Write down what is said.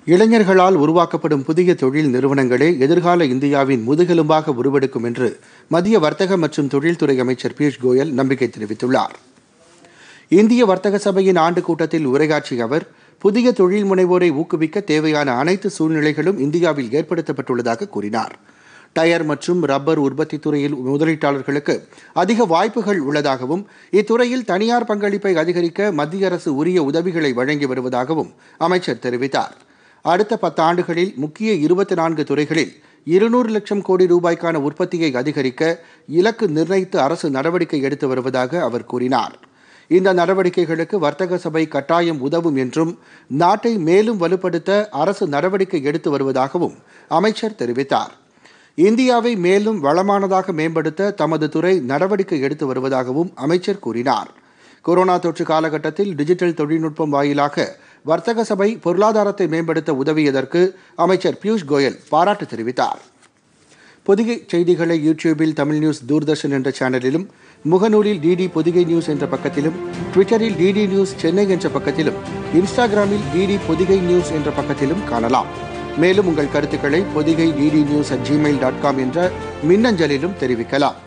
இளைஞர்களால் உருவாக்கப்படும் புதிய தொழில் நிறுவனங்களே எதிர்கால இந்தியாவின் முதுகெலும்பாக உருவெடுக்கும் என்று மத்திய வர்த்தக மற்றும் தொழில்துறை அமைச்சர் பியூஷ் கோயல் நம்பிக்கை தெரிவித்துள்ளார் இந்திய வர்த்தக சபையின் ஆண்டு கூட்டத்தில் உரையாற்றிய அவர் புதிய தொழில் முனைவோரை ஊக்குவிக்க தேவையான அனைத்து சூழ்நிலைகளும் இந்தியாவில் ஏற்படுத்தப்பட்டுள்ளதாக கூறினார் டயர் மற்றும் ரப்பர் உற்பத்தி துறையில் முதலீட்டாளர்களுக்கு அதிக வாய்ப்புகள் உள்ளதாகவும் இத்துறையில் தனியார் பங்களிப்பை அதிகரிக்க மத்திய அரசு உரிய உதவிகளை வழங்கி வருவதாகவும் அமைச்சர் தெரிவித்தார் அடுத்த பத்தாண்டுகளில் முக்கிய இருபத்தி நான்கு துறைகளில் இருநூறு லட்சம் கோடி ரூபாய்க்கான உற்பத்தியை அதிகரிக்க இலக்கு நிர்ணயித்து அரசு நடவடிக்கை எடுத்து வருவதாக அவர் கூறினார் இந்த நடவடிக்கைகளுக்கு வர்த்தக சபை கட்டாயம் உதவும் என்றும் நாட்டை மேலும் வலுப்படுத்த அரசு நடவடிக்கை எடுத்து வருவதாகவும் அமைச்சர் தெரிவித்தார் இந்தியாவை மேலும் வளமானதாக மேம்படுத்த தமது துறை நடவடிக்கை எடுத்து வருவதாகவும் அமைச்சர் கூறினார் கொரோனா தொற்று காலகட்டத்தில் டிஜிட்டல் தொழில்நுட்பம் வாயிலாக வர்த்தக சபை பொருளாதாரத்தை மேம்படுத்த உதவியதற்கு அமைச்சர் பியூஷ் கோயல் பாராட்டு தெரிவித்தார் பொதிகை செய்திகளை யூடியூபில் தமிழ் நியூஸ் தூர்தர்ஷன் என்ற சேனலிலும் முகநூலில் டிடி பொதிகை நியூஸ் என்ற பக்கத்திலும் ட்விட்டரில் டிடி நியூஸ் சென்னை என்ற பக்கத்திலும் இன்ஸ்டாகிராமில் டிடி பொதிகை நியூஸ் என்ற பக்கத்திலும் காணலாம் மேலும் உங்கள் கருத்துக்களை Pothigai DD news at Gmail dot com என்ற மின்னஞ்சலிலும் தெரிவிக்கலாம்